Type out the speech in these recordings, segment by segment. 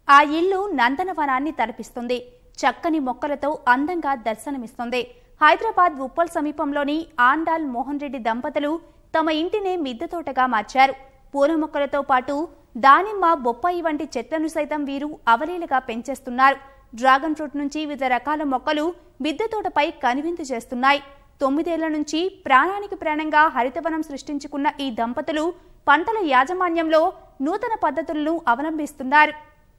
ఆ ఇల్లు నందనవనాన్ని తలపిస్తుంది చక్కని మొక్కలతో అందంగా దర్శనమిస్తుంది హైదరాబాద్ ఉప్పల్ సమీపంలోని ఆండాల్ మోహన్ రెడ్డి దంపతులు తమ ఇంటినే మిద్దె తోటగా మార్చారు పూల మొక్కలతో పాటు దానిమ్మ బొప్పాయి వంటి చెట్లను సైతం వీరు అవలీలగా పెంచేస్తున్నారు డ్రాగన్ ఫ్రూట్ నుంచి వివిధ రకాల మొక్కలు మిద్దె తోటపై కనువిందు చేస్తున్నాయి తొమ్మిదేళ్ల నుంచి ప్రాణానికి ప్రాణంగా హరితవనం సృష్టించుకున్న ఈ దంపతులు పంటల యాజమాన్యంలో నూతన పద్ధతులను అవలంబిస్తున్నారు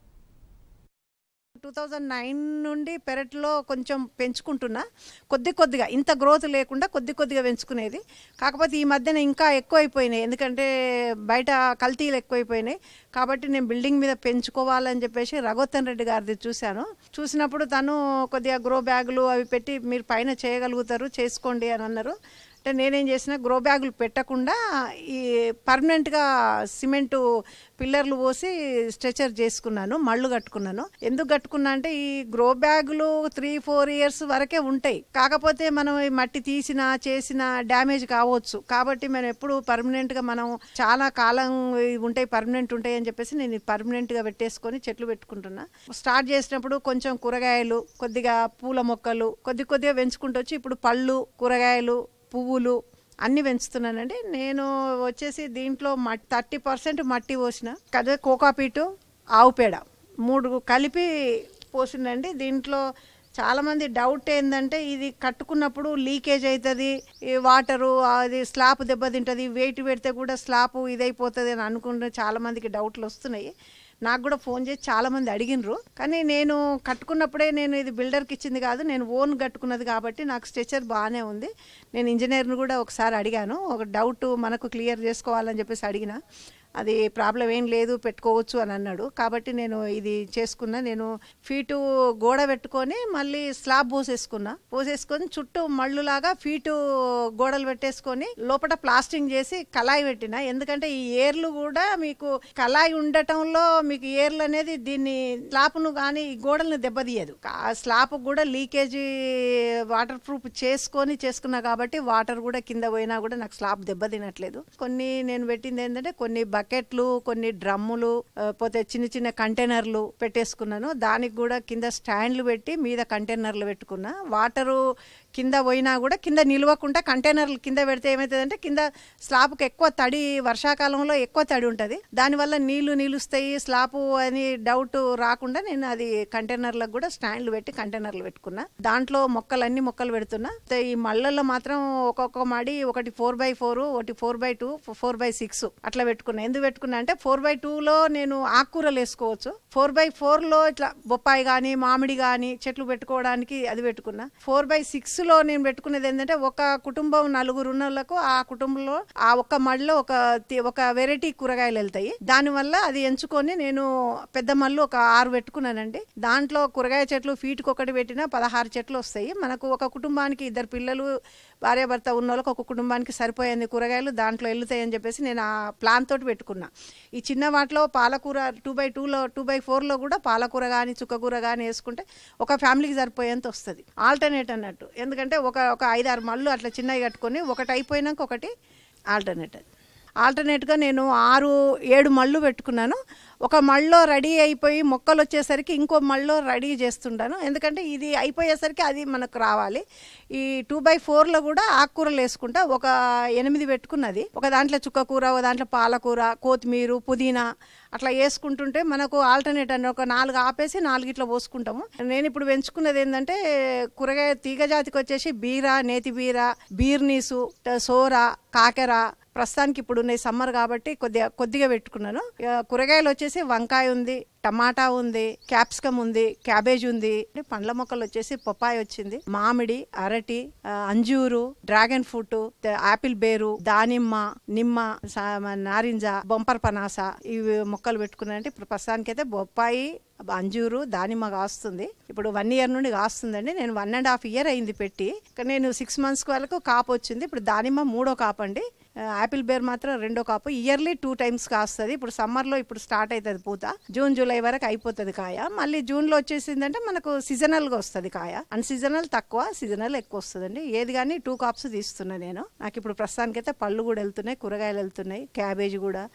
టూ థౌజండ్ నైన్ నుండి పెరట్లో కొంచెం పెంచుకుంటున్నా కొద్ది కొద్దిగా ఇంత గ్రోత్ లేకుండా కొద్ది కొద్దిగా పెంచుకునేది కాకపోతే ఈ మధ్యన ఇంకా ఎక్కువైపోయినాయి ఎందుకంటే బయట కల్తీలు ఎక్కువైపోయినాయి కాబట్టి నేను బిల్డింగ్ మీద పెంచుకోవాలని చెప్పేసి రఘోత్తన్ రెడ్డి గారిది చూశాను చూసినప్పుడు తను కొద్దిగా గ్రో బ్యాగులు అవి పెట్టి మీరు పైన చేయగలుగుతారు చేసుకోండి అని అన్నారు అంటే నేనేం చేసిన గ్రో బ్యాగులు పెట్టకుండా ఈ పర్మనెంట్గా సిమెంటు పిల్లర్లు పోసి స్ట్రెచర్ చేసుకున్నాను మళ్ళు కట్టుకున్నాను ఎందుకు కట్టుకున్నా అంటే ఈ గ్రో బ్యాగులు త్రీ ఫోర్ ఇయర్స్ వరకే ఉంటాయి కాకపోతే మనం ఈ మట్టి తీసినా చేసినా డ్యామేజ్ కావచ్చు కాబట్టి మనం ఎప్పుడు పర్మనెంట్గా మనం చాలా కాలం ఇవి ఉంటాయి పర్మనెంట్ ఉంటాయి అని చెప్పేసి నేను పర్మనెంట్గా పెట్టేసుకొని చెట్లు పెట్టుకుంటున్నా స్టార్ట్ చేసినప్పుడు కొంచెం కూరగాయలు కొద్దిగా పూల మొక్కలు కొద్ది కొద్దిగా పెంచుకుంటూ వచ్చి ఇప్పుడు పళ్ళు కూరగాయలు పువ్వులు అన్ని పెంచుతున్నానండి నేను వచ్చేసి దీంట్లో మట్టి థర్టీ పర్సెంట్ మట్టి పోసిన కదా కోకాపీటు ఆవు పేడ మూడు కలిపి పోసిందండి దీంట్లో చాలామంది డౌట్ ఏంటంటే ఇది కట్టుకున్నప్పుడు లీకేజ్ అవుతుంది ఈ వాటరు అది స్లాబ్ దెబ్బతింటుంది వెయిట్ పెడితే కూడా స్లాబ్ ఇదైపోతుంది అని అనుకుంటే చాలామందికి డౌట్లు వస్తున్నాయి నాకు కూడా ఫోన్ చేసి చాలా మంది అడిగినరు కానీ నేను కట్టుకున్నప్పుడే నేను ఇది బిల్డర్కి ఇచ్చింది కాదు నేను ఓన్ కట్టుకున్నది కాబట్టి నాకు స్ట్రెచర్ బాగానే ఉంది నేను ఇంజనీర్ని కూడా ఒకసారి అడిగాను ఒక డౌట్ మనకు క్లియర్ చేసుకోవాలని చెప్పేసి అడిగిన అది ప్రాబ్లం ఏం లేదు పెట్టుకోవచ్చు అని అన్నాడు కాబట్టి నేను ఇది చేసుకున్నా నేను ఫీటు గోడ పెట్టుకొని మళ్ళీ స్లాబ్ పోసేసుకున్నా పోసేసుకొని చుట్టూ మళ్ళులాగా ఫీటు గోడలు పెట్టేసుకొని లోపల ప్లాస్టింగ్ చేసి కళాయి పెట్టిన ఎందుకంటే ఈ ఏర్లు కూడా మీకు కళాయి ఉండటంలో మీకు ఏర్లు అనేది దీన్ని స్లాబ్ను కానీ ఈ గోడలను దెబ్బతీయదు ఆ స్లాబ్ కూడా లీకేజీ వాటర్ ప్రూఫ్ చేసుకొని చేసుకున్నా కాబట్టి వాటర్ కూడా కింద పోయినా కూడా నాకు స్లాబ్ దెబ్బతినట్లేదు కొన్ని నేను పెట్టింది ఏంటంటే కొన్ని బకెట్లు కొన్ని డ్రమ్ములు ఆ, పోతే చిన్న చిన్న కంటైనర్లు పెట్టేసుకున్నాను దానికి కూడా కింద స్టాండ్లు పెట్టి మీద కంటైనర్లు పెట్టుకున్నా వాటరు కింద పోయినా కూడా కింద నిలవకుండా కంటైనర్లు కింద పెడితే ఏమవుతుందంటే కింద స్లాబ్కి ఎక్కువ తడి వర్షాకాలంలో ఎక్కువ తడి ఉంటుంది దానివల్ల నీళ్లు నిలుస్తాయి స్లాబ్ అని డౌట్ రాకుండా నేను అది కంటైనర్లకు కూడా స్టాండ్లు పెట్టి కంటైనర్లు పెట్టుకున్నా దాంట్లో మొక్కలు అన్ని మొక్కలు పెడుతున్నా అయితే ఈ మళ్ళల్లో మాత్రం ఒక్కొక్క మడి ఒకటి ఫోర్ బై ఫోర్ ఒకటి four by two four by six అట్లా పెట్టుకున్నా ఎందుకు పెట్టుకున్నా అంటే ఫోర్ బై లో నేను ఆకుకూరలు వేసుకోవచ్చు ఫోర్ బై లో ఇట్లా బొప్పాయి కానీ మామిడి కానీ చెట్లు పెట్టుకోవడానికి అది పెట్టుకున్నా ఫోర్ బై సిక్స్ లో నేను పెట్టుకునేది ఏంటంటే ఒక కుటుంబం నలుగురు ఉన్న వాళ్ళకు ఆ కుటుంబంలో ఆ ఒక్క మడిలో ఒక తి- ఒక వెరైటీ కూరగాయలు వెళ్తాయి దానివల్ల అది ఎంచుకొని నేను పెద్ద మళ్ళు ఒక ఆరు పెట్టుకున్నానండి దాంట్లో కూరగాయ చెట్లు ఫీట్కి ఒకటి పెట్టినా పదహారు చెట్లు వస్తాయి మనకు ఒక కుటుంబానికి ఇద్దరు పిల్లలు భార్యాభర్త ఉన్న వాళ్ళకి ఒక కుటుంబానికి సరిపోయేంది కూరగాయలు దాంట్లో వెళ్తాయి అని చెప్పేసి నేను ఆ ప్లాన్ తోటి పెట్టుకున్నా ఈ చిన్న వాటిలో పాలకూర టూ బై టూలో టూ బై ఫోర్లో కూడా పాలకూర కానీ చుక్కకూర కానీ వేసుకుంటే ఒక ఫ్యామిలీకి సరిపోయేంత వస్తుంది ఆల్టర్నేట్ అన్నట్టు ఎందుకంటే ఒక ఒక ఐదారు మళ్ళు అట్లా చిన్నవి కట్టుకొని ఒకటి అయిపోయినాక ఒకటి ఆల్టర్నేట్ అది ఆల్టర్నేట్గా నేను ఆరు ఏడు మళ్ళు పెట్టుకున్నాను ఒక మళ్ళో రెడీ అయిపోయి మొక్కలు వచ్చేసరికి ఇంకో మళ్ళో రెడీ చేస్తుంటాను ఎందుకంటే ఇది అయిపోయేసరికి అది మనకు రావాలి ఈ టూ బై ఫోర్లో కూడా ఆకుకూరలు వేసుకుంటా ఒక ఎనిమిది పెట్టుకున్నది ఒక దాంట్లో చుక్కకూర ఒక దాంట్లో పాలకూర కొత్తిమీర పుదీనా అట్లా వేసుకుంటుంటే మనకు ఆల్టర్నేట్ అని ఒక నాలుగు ఆపేసి నాలుగు ఇట్లా పోసుకుంటాము నేను ఇప్పుడు పెంచుకున్నది ఏంటంటే కూరగాయ తీగ జాతికి వచ్చేసి బీర నేతి బీర బీర్నీసు ట- సోర కాకెర ప్రస్తుతానికి ఇప్పుడు ఉన్నాయి సమ్మర్ కాబట్టి కొద్దిగా కొద్దిగా పెట్టుకున్నాను ఇక కూరగాయలు వచ్చేసి వంకాయ ఉంది టమాటా ఉంది క్యాప్సికమ్ ఉంది క్యాబేజ్ ఉంది పండ్ల మొక్కలు వచ్చేసి పప్పాయ వచ్చింది మామిడి అరటి ఆ, అంజూరు డ్రాగన్ ఫ్రూట్ త- ఆపిల్ బేరు దానిమ్మ నిమ్మ సా- నారింజ బొంపర్ పనాస ఇవి మొక్కలు పెట్టుకున్నానంటే ఇప్పుడు ప్రస్తుతానికి అయితే బొప్పాయి అంజూరు దానిమ్మ కాస్తుంది ఇప్పుడు వన్ ఇయర్ నుండి కాస్తుందండి నేను వన్ అండ్ హాఫ్ ఇయర్ అయింది పెట్టి కానీ నేను సిక్స్ మంత్స్ వరకు కాపు వచ్చింది ఇప్పుడు దానిమ్మ మూడో కాపు అండి ఆ, ఆపిల్ బేర్ మాత్రం రెండో కాపు ఇయర్లీ టూ టైమ్స్ కాస్తుంది ఇప్పుడు సమ్మర్లో ఇప్పుడు స్టార్ట్ అవుతుంది పూత జూన్ జూలై వరకు అయిపోతుంది కాయ మళ్ళీ జూన్లో వచ్చేసిందంటే మనకు సీజనల్గా వస్తుంది కాయ అన్ సీజనల్ తక్కువ సీజనల్ ఎక్కువ వస్తుందండి ఏది కానీ టూ కాప్స్ తీస్తున్నా నేను నాకు ఇప్పుడు ప్రస్తుతానికైతే పళ్ళు కూడా వెళ్తున్నాయి కూరగాయలు వెళ్తున్నాయి క్యాబేజ్ కూడా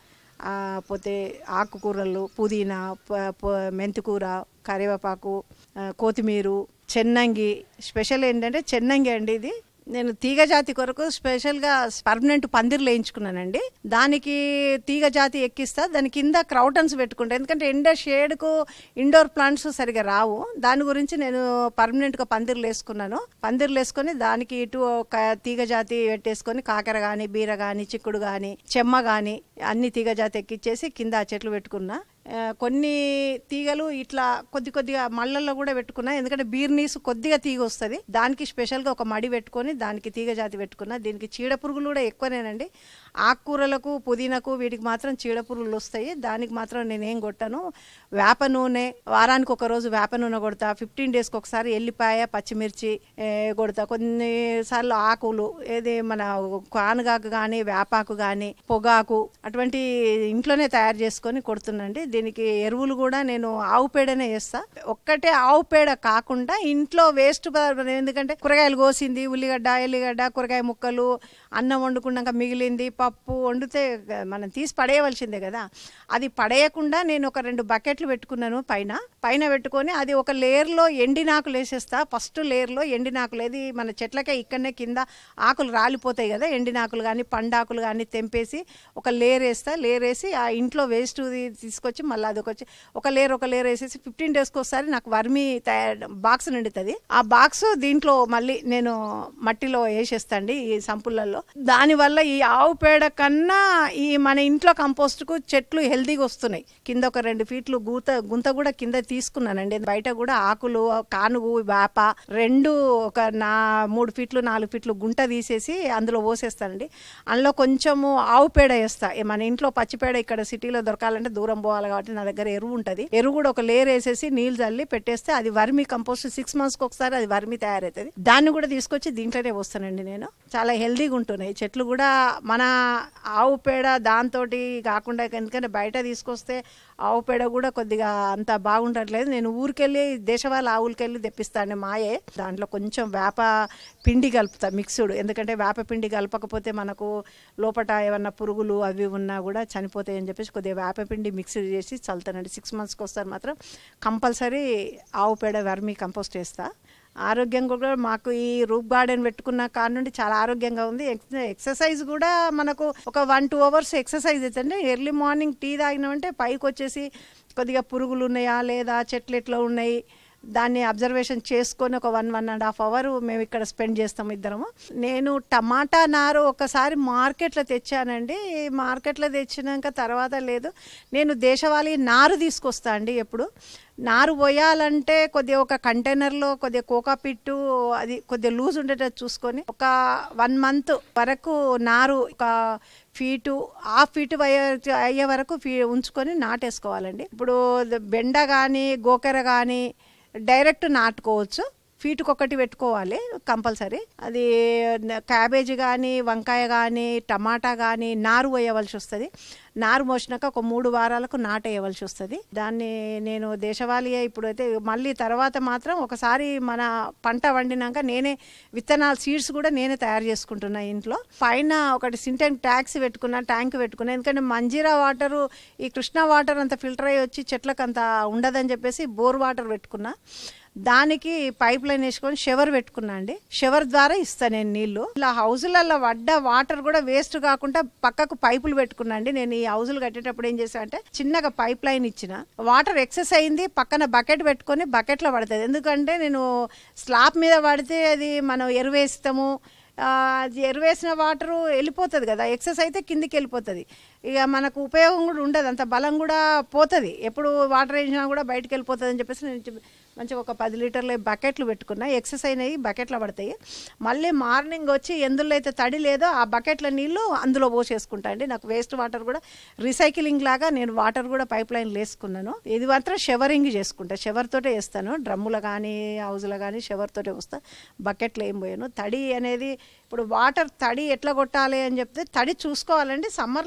ఆ, పోతే ఆకుకూరలు పుదీనా ప- ప- మెంతికూర కరివేపాకు ఆ, కొత్తిమీర చెన్నంగి స్పెషల్ ఏంటంటే చెన్నంగి అండి ఇది నేను తీగ జాతి కొరకు స్పెషల్గా పర్మనెంట్ పందిర్లు వేయించుకున్నానండి దానికి తీగ జాతి ఎక్కిస్తా దాని కింద క్రౌటన్స్ పెట్టుకుంటా ఎందుకంటే ఎండ షేడ్కు ఇండోర్ ప్లాంట్స్ సరిగా రావు దాని గురించి నేను పర్మనెంట్గా పందిర్లు వేసుకున్నాను పందిర్లు వేసుకొని దానికి ఇటు ఒక తీగ జాతి పెట్టేసుకొని కాకర కానీ బీర కానీ చిక్కుడు కానీ చెమ్మ కానీ అన్ని తీగ జాతి ఎక్కిచ్చేసి కింద ఆ చెట్లు పెట్టుకున్నా ఆ, కొన్ని తీగలు ఇట్లా కొద్ది కొద్దిగా మళ్ళల్లో కూడా పెట్టుకున్నా ఎందుకంటే బీర్నీస్ కొద్దిగా తీగ వస్తుంది దానికి స్పెషల్గా ఒక మడి పెట్టుకొని దానికి తీగ జాతి పెట్టుకున్నా దీనికి చీడ పురుగులు కూడా ఎక్కువనేనండి ఆకుకూరలకు పుదీనకు వీటికి మాత్రం చీడ పురుగులు వస్తాయి దానికి మాత్రం నేనేం కొట్టాను వేప నూనె వారానికి ఒక రోజు వేప నూనె కొడతా ఫిఫ్టీన్ డేస్కి ఒకసారి ఎల్లిపాయ పచ్చిమిర్చి ఏ, కొడతా కొన్నిసార్లు ఆకులు ఏది మన కానుగాకు కానీ వేపాకు కానీ పొగాకు అటువంటి ఇంట్లోనే తయారు చేసుకొని కొడుతున్నాండి దీనికి ఎరువులు కూడా నేను ఆవు పేడనే వేస్తా ఒక్కటే ఆవు పేడ కాకుండా ఇంట్లో వేస్ట్ పదార్థం ఎందుకంటే కూరగాయలు కోసింది ఉల్లిగడ్డ ఎల్లిగడ్డ కూరగాయ ముక్కలు అన్నం వండుకున్నాక మిగిలింది పప్పు వండితే మనం తీసి పడేయవలసిందే కదా అది పడేయకుండా నేను ఒక రెండు బకెట్లు పెట్టుకున్నాను పైన పైన పెట్టుకొని అది ఒక లేయర్లో ఎండినాకులు వేసేస్తా ఫస్ట్ లేయర్లో ఎండినాకులు ఏది మన చెట్లకే ఇక్కడనే కింద ఆకులు రాలిపోతాయి కదా ఎండినాకులు కానీ పండాకులు కానీ తెంపేసి ఒక లేయర్ వేస్తా లేయర్ వేసి ఆ ఇంట్లో వేస్ట్ తీసుకొచ్చి మళ్ళీ అది వచ్చి ఒక లేయర్ ఒక లేయర్ వేసేసి ఫిఫ్టీన్ డేస్కి ఒకసారి నాకు వర్మి తయారు బాక్స్ నిండుతుంది ఆ బాక్స్ దీంట్లో మళ్ళీ నేను మట్టిలో వేసేస్తాండి ఈ సంపులలో దానివల్ల ఈ ఆవు పేడ కన్నా ఈ మన ఇంట్లో కంపోస్ట్కు చెట్లు హెల్తీగా వస్తున్నాయి కింద ఒక రెండు ఫీట్లు గూత గుంత కూడా కింద తీసుకున్నానండి బయట కూడా ఆకులు కానుగు వేప రెండు ఒక నా మూడు ఫీట్లు నాలుగు ఫీట్లు గుంట తీసేసి అందులో పోసేస్తానండి అందులో కొంచెము ఆవు పేడ వేస్తా ఏ మన ఇంట్లో పచ్చి పేడ ఇక్కడ సిటీలో దొరకాలంటే దూరం పోవాలి కాబట్టి నా దగ్గర ఎరువు ఉంటుంది ఎరువు కూడా ఒక లేయర్ వేసేసి నీళ్ళు చల్లి పెట్టేస్తే అది వర్మి కంపోస్ట్ సిక్స్ మంత్స్కి ఒకసారి అది వర్మి తయారవుతుంది దాన్ని కూడా తీసుకొచ్చి దీంట్లోనే పోస్తానండి నేను చాలా హెల్దీగా ఉంటున్నాయి చెట్లు కూడా మన ఆవు పేడ దాంతో కాకుండా ఎందుకంటే బయట తీసుకొస్తే ఆవు పేడ కూడా కొద్దిగా అంత బాగుండట్లేదు నేను ఊరికెళ్ళి దేశవాళ ఆవులకెళ్ళి తెప్పిస్తాను మాయే దాంట్లో కొంచెం వేప పిండి కలుపుతా మిక్స్డ్ ఎందుకంటే వేప పిండి కలపకపోతే మనకు లోపట ఏమన్నా పురుగులు అవి ఉన్నా కూడా చనిపోతాయి అని చెప్పేసి కొద్దిగా వేప పిండి మిక్స్ చేసి చల్లుతానండి సిక్స్ మంత్స్కి వస్తారు మాత్రం కంపల్సరీ ఆవు పేడ వర్మి కంపోస్ట్ వేస్తా ఆరోగ్యంగా కూడా మాకు ఈ రూప్ గార్డెన్ పెట్టుకున్న కాడ నుండి చాలా ఆరోగ్యంగా ఉంది ఎక్స్- ఎక్సర్సైజ్ కూడా మనకు ఒక వన్ టూ అవర్స్ ఎక్సర్సైజ్ అవుతుంది ఎర్లీ మార్నింగ్ టీ తాగినామంటే పైకి వచ్చేసి కొద్దిగా పురుగులు ఉన్నాయా లేదా చెట్లు ఎట్లా ఉన్నాయి దాన్ని అబ్జర్వేషన్ చేసుకొని ఒక one one and half hour మేము ఇక్కడ స్పెండ్ చేస్తాం ఇద్దరము నేను టమాటా నారు ఒకసారి మార్కెట్లో తెచ్చానండి మార్కెట్లో తెచ్చినాక తర్వాత లేదు నేను దేశవాళీ నారు తీసుకొస్తా అండి ఎప్పుడు నారు పోయాలంటే కొద్దిగా ఒక కంటైనర్లో కొద్దిగా కోకా పిట్టు అది కొద్దిగా లూజ్ ఉండేటట్టు చూసుకొని ఒక వన్ మంత్ వరకు నారు ఒక ఫీటు హాఫ్ ఫీటు అయ్యే అయ్యే వరకు ఫీ ఉంచుకొని నాటేసుకోవాలండి ఇప్పుడు బెండ కానీ గోకెర కానీ డైరెక్ట్ నాటుకోవచ్చు ఫీటుకి ఒకటి పెట్టుకోవాలి కంపల్సరీ అది క్యాబేజీ కానీ వంకాయ కానీ టమాటా కానీ నారు వేయవలసి వస్తుంది నారు మోసినాక ఒక మూడు వారాలకు నాటు వేయవలసి వస్తుంది దాన్ని నేను దేశవాళీ ఇప్పుడైతే మళ్ళీ తర్వాత మాత్రం ఒకసారి మన పంట వండినాక నేనే విత్తనాలు సీడ్స్ కూడా నేనే తయారు చేసుకుంటున్నా ఇంట్లో పైన ఒకటి సింటెన్ ట్యాక్స్ పెట్టుకున్నా ట్యాంక్ పెట్టుకున్నా ఎందుకంటే మంజీరా వాటరు ఈ కృష్ణా వాటర్ అంత ఫిల్టర్ అయ్యి వచ్చి చెట్లకు అంత ఉండదని చెప్పేసి బోర్ వాటర్ పెట్టుకున్నా దానికి పైప్ లైన్ వేసుకొని షవర్ పెట్టుకున్నా అండి షవర్ ద్వారా ఇస్తాను నేను నీళ్లు ఇలా హౌజులలో పడ్డ వాటర్ కూడా వేస్ట్ కాకుండా పక్కకు పైపులు పెట్టుకున్నా అండి నేను ఈ హౌజులు కట్టేటప్పుడు ఏం చేసా అంటే చిన్నగా పైప్ లైన్ ఇచ్చిన వాటర్ ఎక్సెస్ అయింది పక్కన బకెట్ పెట్టుకొని బకెట్లో పడుతుంది ఎందుకంటే నేను స్లాబ్ మీద పడితే అది మనం ఎరువేస్తాము ఆ, అది ఎరువేసిన వాటరు వెళ్ళిపోతుంది కదా ఎక్సెస్ అయితే కిందికి వెళ్ళిపోతుంది ఇక మనకు ఉపయోగం కూడా ఉండదు అంత బలం కూడా పోతుంది ఎప్పుడు వాటర్ వేసినా కూడా బయటకు వెళ్ళిపోతుంది అని చెప్పేసి నేను చెప్- మంచిగా ఒక పది లీటర్ల బకెట్లు పెట్టుకున్నా ఎక్సెస్ అయినాయి బకెట్లో పడతాయి మళ్ళీ మార్నింగ్ వచ్చి ఎందులో అయితే తడి లేదో ఆ బకెట్ల నీళ్లు అందులో పోసేసుకుంటా అండి నాకు వేస్ట్ వాటర్ కూడా రీసైక్లింగ్ లాగా నేను వాటర్ కూడా పైప్ లైన్ వేసుకున్నాను ఇది మాత్రం షవరింగ్ చేసుకుంటా షవర్ తోటే వేస్తాను డ్రమ్ములు కానీ హౌజ్లో కానీ షవర్ తోటే వస్తా బకెట్లో ఏం పోయాను తడి అనేది ఇప్పుడు వాటర్ తడి ఎట్లా కొట్టాలి అని చెప్తే తడి చూసుకోవాలండి సమ్మర్లో మాత్రం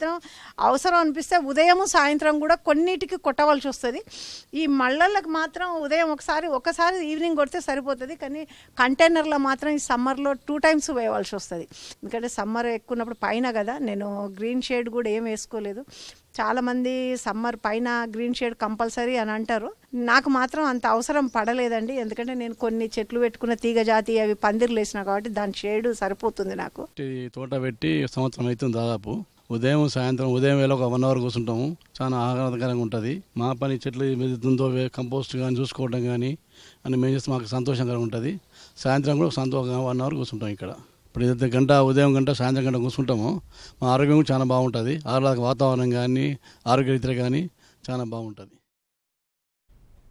మాత్రం అవసరం అనిపిస్తే ఉదయం సాయంత్రం కూడా కొన్నిటికి కొట్టవలసి వస్తుంది ఈ మళ్ళళ్ళకి మాత్రం ఉదయం ఒకసారి ఒకసారి ఈవినింగ్ కొడితే సరిపోతుంది కానీ కంటైనర్లో మాత్రం ఈ సమ్మర్లో టూ టైమ్స్ వేయవలసి వస్తుంది ఎందుకంటే సమ్మర్ ఎక్కువ ఉన్నప్పుడు పైన కదా నేను గ్రీన్ షేడ్ కూడా ఏం వేసుకోలేదు చాలామంది సమ్మర్ పైన గ్రీన్ షేడ్ కంపల్సరీ అని అంటారు నాకు మాత్రం అంత అవసరం పడలేదండి ఎందుకంటే నేను కొన్ని చెట్లు పెట్టుకున్న తీగ జాతి అవి పందిర్లు వేసిన కాబట్టి దాని షేడ్ సరిపోతుంది నాకు ఈ తోట పెట్టి సంవత్సరం అవుతుంది దాదాపు ఉదయం సాయంత్రం ఉదయం వేళ ఒక వన్ అవర్ కూర్చుంటాము చాలా ఆహ్లాదకరంగా ఉంటుంది మా పని చెట్లు మెదుతుందో కంపోస్ట్ కానీ చూసుకోవడం కానీ అని మేము చేస్తే మాకు సంతోషంగా ఉంటుంది సాయంత్రం కూడా సంతోషంగా వన్ అవర్ కూర్చుంటాం ఇక్కడ ఇప్పుడు ఏదైతే గంట ఉదయం గంట సాయంత్రం గంట కూర్చుంటామో మా ఆరోగ్యం చాలా బాగుంటుంది ఆహ్లాదక వాతావరణం కానీ ఆరోగ్యరీత్యా కానీ చాలా బాగుంటుంది